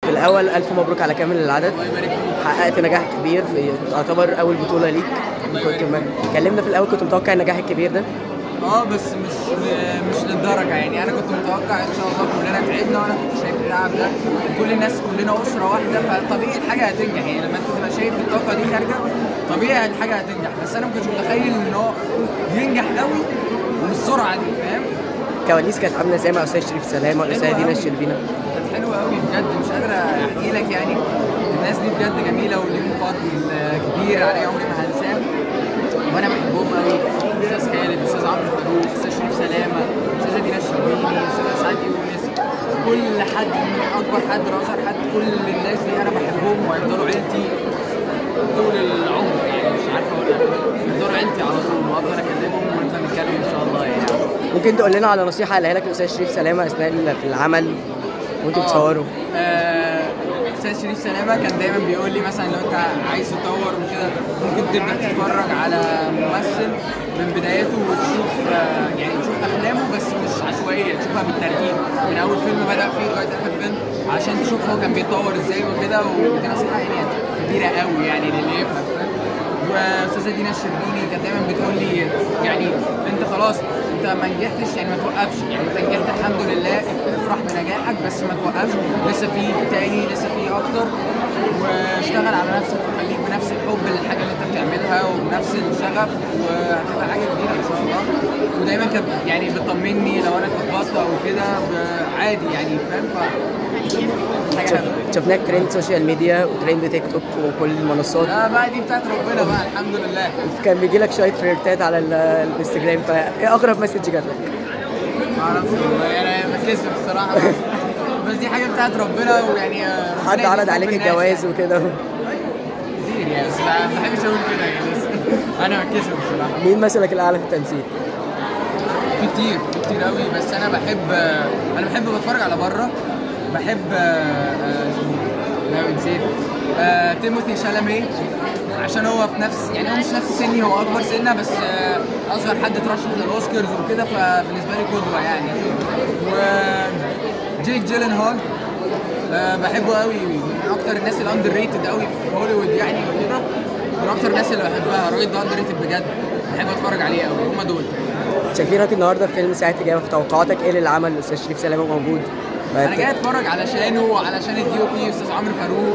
في الاول الف مبروك على كامل العدد الله يبارك فيك حققت نجاح كبير في تعتبر اول بطوله ليك كنت م- اتكلمنا في الاول كنت متوقع النجاح الكبير ده اه بس مش م- مش للدرجه يعني انا كنت متوقع ان شاء الله كلنا تعبنا وانا كنت شايف التعب ده كل الناس كلنا اسره واحده فطبيعي الحاجه هتنجح يعني لما انت تبقى شايف الطاقه دي خارجه طبيعي الحاجه هتنجح بس انا ما كنتش متخيل ان هو ينجح قوي وبالسرعه دي فاهم كواليس كانت عامله ازاي مع استاذ شريف سلامه والاستاذه حلوة دينا أوي. الشربينه كانت حلوه قوي بجد مش قادره احكي لك يعني الناس دي بجد جميله وليهم فضل كبير عليا عمري ما هنساه وانا بحبهم قوي استاذ خالد استاذ عمرو فاروق استاذ شريف سلامه استاذه دينا الشربيني استاذ سعد يونس كل حد من اكبر حد لاصغر حد كل الناس دي انا بحبهم وهيفضلوا عيلتي طول العمر يعني مش عارف اقول لك يفضلوا عيلتي على طول وافضل اكلمهم ونفضل نتكلم ان شاء الله يعني ممكن تقول لنا على نصيحه قالها لك الاستاذ شريف سلامه اثناء ال- في العمل وانتوا بتصوروا آه، استاذ شريف سلامه كان دايما بيقول لي مثلا لو انت عايز تطور وكده ممكن تبدا تتفرج على ممثل من بدايته وتشوف آه، يعني تشوف افلامه بس مش عشوائيه تشوفها بالترتيب من اول فيلم بدا فيه لغايه اخر فيلم عشان تشوف هو كان بيتطور ازاي وكده ودي نصيحه يعني كبيره قوي يعني للي يفهم فاهم؟ واستاذه دينا الشربيني كانت دايما بتقول لي يعني انت خلاص انت ما نجحتش يعني ما توقفش يعني انت نجحت الحمد لله افرح بنجاحك بس ما توقفش لسه في تاني لسه في اكتر واشتغل على نفسك وخليك بنفس الحب للحاجه اللي انت بتعملها وبنفس الشغف وهتبقى حاجه كبيره ان شاء الله ودايما كانت يعني بتطمني لو انا اتلخبطت او كده ب- عادي يعني فاهم ف حاجه شف- حلوه شفناك ترند سوشيال ميديا وترند تيك توك وكل المنصات لا بقى دي بتاعت ربنا بقى الحمد لله كان بيجي لك شويه فليرتات على ال- الانستجرام فايه اغرب مسج جات لك؟ ما اعرفش والله انا بتكسف الصراحه بس دي حاجه بتاعت ربنا ويعني آه، ربنا حد يديك عرض حب عليك الناس الجواز يعني. وكده كتير يعني بس ما بحبش اقول كده يعني بس انا بتكسف الصراحه مين مثلك الاعلى في التمثيل؟ في كتير في كتير قوي بس انا بحب انا بحب بتفرج على بره بحب آه، آه، لا نسيت آه، تيموثي شالامي عشان هو في نفس يعني هو مش نفس سني هو اكبر سنه بس آه، اصغر حد اترشح للاوسكارز وكده فبالنسبه لي قدوه يعني و جيك جيلن هول آه، بحبه قوي من اكتر الناس اللي اندر ريتد قوي في هوليوود يعني وكده من اكتر الناس اللي بحبها الراجل ده اندر ريتد بجد بحب اتفرج عليه قوي هم دول شايفينك النهارده في فيلم ساعه اجابه في توقعاتك ايه اللي عمل الاستاذ شريف سلامه موجود؟ انا جاي اتفرج علشانه وعلشان الدي او بي استاذ عمرو فاروق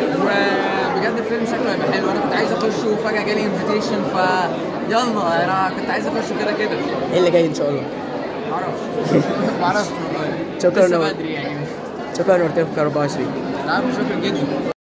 وبجد الفيلم شكله هيبقى حلو انا كنت عايز اخشه وفجاه جالي انفيتيشن ف يلا انا كنت عايز اخشه كده كده ايه اللي جاي ان شاء الله؟ معرفش معرفش والله شكراً لسه أوي. بدري يعني شكرا نورتين في 24 لا شكرا جدا